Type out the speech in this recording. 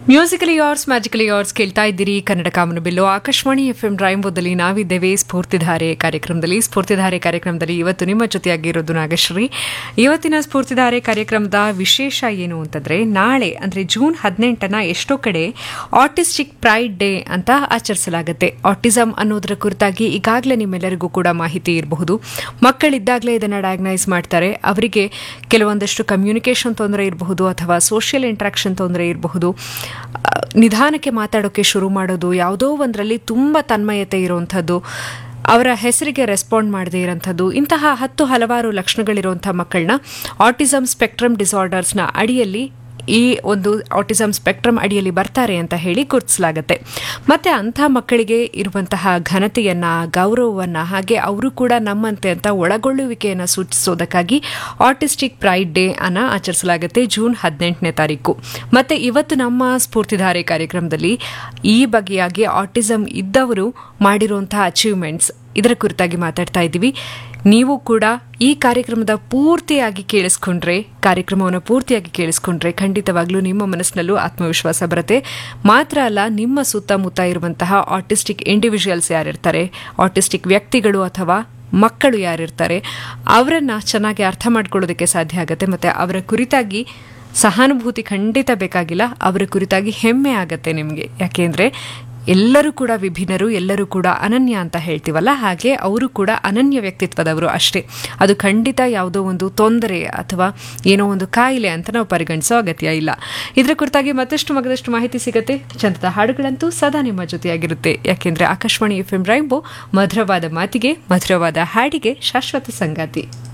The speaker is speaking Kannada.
ಮ್ಯೂಸಿಕಲಿ ಯಾರ್ಸ್ ಮ್ಯಾಜಿಕಲಿ ಯಾರ್ಸ್ ಕೇಳ್ತಾ ಇದ್ದೀರಿ ಕನ್ನಡ ಕಾಮನ ಬಿಲ್ಲು ಆಕಾಶವಾಣಿ ಎಫ್ ಎಂ ರಾಯಂಬೋದಲ್ಲಿ ನಾವಿದ್ದೇವೆ ಸ್ಫೂರ್ತಿಧಾರೆ ಕಾರ್ಯಕ್ರಮದಲ್ಲಿ ಸ್ಫೂರ್ತಿಧಾರೆ ಕಾರ್ಯಕ್ರಮದಲ್ಲಿ ಇವತ್ತು ನಿಮ್ಮ ಜೊತೆಯಾಗಿರೋದು ನಾಗಶ್ರೀ ಇವತ್ತಿನ ಸ್ಫೂರ್ತಿಧಾರೆ ಕಾರ್ಯಕ್ರಮದ ವಿಶೇಷ ಏನು ಅಂತಂದ್ರೆ ನಾಳೆ ಅಂದ್ರೆ ಜೂನ್ ಹದಿನೆಂಟನ ಎಷ್ಟೋ ಕಡೆ ಆಟಿಸ್ಟಿಕ್ ಪ್ರೈಡ್ ಡೇ ಅಂತ ಆಚರಿಸಲಾಗುತ್ತೆ ಆಟಿಸಮ್ ಅನ್ನೋದರ ಕುರಿತಾಗಿ ಈಗಾಗಲೇ ನಿಮ್ಮೆಲ್ಲರಿಗೂ ಕೂಡ ಮಾಹಿತಿ ಇರಬಹುದು ಮಕ್ಕಳಿದ್ದಾಗಲೇ ಇದನ್ನು ಡಯಾಗ್ನೈಸ್ ಮಾಡ್ತಾರೆ ಅವರಿಗೆ ಕೆಲವೊಂದಷ್ಟು ಕಮ್ಯುನಿಕೇಷನ್ ತೊಂದರೆ ಇರಬಹುದು ಅಥವಾ ಸೋಷಿಯಲ್ ಇಂಟ್ರಾಕ್ಷನ್ ತೊಂದರೆ ಇರಬಹುದು ಆ, ನಿಧಾನಕ್ಕೆ ಮಾತಾಡೋಕ್ಕೆ ಶುರು ಮಾಡೋದು ಯಾವುದೋ ಒಂದರಲ್ಲಿ ತುಂಬ ತನ್ಮಯತೆ ಇರುವಂಥದ್ದು ಅವರ ಹೆಸರಿಗೆ ರೆಸ್ಪಾಂಡ್ ಮಾಡದೇ ಇರೋಂಥದ್ದು ಇಂತಹ ಹತ್ತು ಹಲವಾರು ಲಕ್ಷಣಗಳಿರುವಂಥ ಮಕ್ಕಳನ್ನ ಆಟಿಸಮ್ ಸ್ಪೆಕ್ಟ್ರಮ್ ಡಿಸಾರ್ಡರ್ಸ್ನ ಅಡಿಯಲ್ಲಿ ಈ ಒಂದು ಆಟಿಸಮ್ ಸ್ಪೆಕ್ಟ್ರಮ್ ಅಡಿಯಲ್ಲಿ ಬರ್ತಾರೆ ಅಂತ ಹೇಳಿ ಗುರುತಿಸಲಾಗುತ್ತೆ ಮತ್ತೆ ಅಂಥ ಮಕ್ಕಳಿಗೆ ಇರುವಂತಹ ಘನತೆಯನ್ನ ಗೌರವವನ್ನ ಹಾಗೆ ಅವರು ಕೂಡ ನಮ್ಮಂತೆ ಅಂತ ಒಳಗೊಳ್ಳುವಿಕೆಯನ್ನು ಸೂಚಿಸೋದಕ್ಕಾಗಿ ಆಟಿಸ್ಟಿಕ್ ಪ್ರೈಡ್ ಡೇ ಅನ್ನ ಆಚರಿಸಲಾಗುತ್ತೆ ಜೂನ್ ಹದಿನೆಂಟನೇ ತಾರೀಕು ಮತ್ತೆ ಇವತ್ತು ನಮ್ಮ ಸ್ಫೂರ್ತಿಧಾರೆ ಕಾರ್ಯಕ್ರಮದಲ್ಲಿ ಈ ಬಗೆಯಾಗಿ ಆಟಿಸಮ್ ಇದ್ದವರು ಮಾಡಿರುವಂತಹ ಅಚೀವ್ಮೆಂಟ್ಸ್ ಇದರ ಕುರಿತಾಗಿ ಮಾತಾಡ್ತಾ ಇದ್ದೀವಿ ನೀವು ಕೂಡ ಈ ಕಾರ್ಯಕ್ರಮದ ಪೂರ್ತಿಯಾಗಿ ಕೇಳಿಸ್ಕೊಂಡ್ರೆ ಕಾರ್ಯಕ್ರಮವನ್ನು ಪೂರ್ತಿಯಾಗಿ ಕೇಳಿಸ್ಕೊಂಡ್ರೆ ಖಂಡಿತವಾಗ್ಲೂ ನಿಮ್ಮ ಮನಸ್ಸಿನಲ್ಲೂ ಆತ್ಮವಿಶ್ವಾಸ ಬರುತ್ತೆ ಮಾತ್ರ ಅಲ್ಲ ನಿಮ್ಮ ಸುತ್ತಮುತ್ತ ಇರುವಂತಹ ಆಟಿಸ್ಟಿಕ್ ಇಂಡಿವಿಜುವಲ್ಸ್ ಯಾರಿರ್ತಾರೆ ಆಟಿಸ್ಟಿಕ್ ವ್ಯಕ್ತಿಗಳು ಅಥವಾ ಮಕ್ಕಳು ಯಾರಿರ್ತಾರೆ ಅವರನ್ನ ಚೆನ್ನಾಗಿ ಅರ್ಥ ಮಾಡ್ಕೊಳ್ಳೋದಕ್ಕೆ ಸಾಧ್ಯ ಆಗುತ್ತೆ ಮತ್ತೆ ಅವರ ಕುರಿತಾಗಿ ಸಹಾನುಭೂತಿ ಖಂಡಿತ ಬೇಕಾಗಿಲ್ಲ ಅವರ ಕುರಿತಾಗಿ ಹೆಮ್ಮೆ ಆಗತ್ತೆ ನಿಮಗೆ ಯಾಕೆಂದ್ರೆ ಎಲ್ಲರೂ ಕೂಡ ವಿಭಿನ್ನರು ಎಲ್ಲರೂ ಕೂಡ ಅನನ್ಯ ಅಂತ ಹೇಳ್ತೀವಲ್ಲ ಹಾಗೆ ಅವರು ಕೂಡ ಅನನ್ಯ ವ್ಯಕ್ತಿತ್ವದವರು ಅಷ್ಟೇ ಅದು ಖಂಡಿತ ಯಾವುದೋ ಒಂದು ತೊಂದರೆ ಅಥವಾ ಏನೋ ಒಂದು ಕಾಯಿಲೆ ಅಂತ ನಾವು ಪರಿಗಣಿಸೋ ಅಗತ್ಯ ಇಲ್ಲ ಇದರ ಕುರಿತಾಗಿ ಮತ್ತಷ್ಟು ಮಗದಷ್ಟು ಮಾಹಿತಿ ಸಿಗುತ್ತೆ ಚಂದದ ಹಾಡುಗಳಂತೂ ಸದಾ ನಿಮ್ಮ ಜೊತೆಯಾಗಿರುತ್ತೆ ಯಾಕೆಂದ್ರೆ ಆಕಾಶವಾಣಿ ಎಫ್ ಎಂ ರೈಂಬೋ ಮಧುರವಾದ ಮಾತಿಗೆ ಮಧುರವಾದ ಹಾಡಿಗೆ ಶಾಶ್ವತ ಸಂಗಾತಿ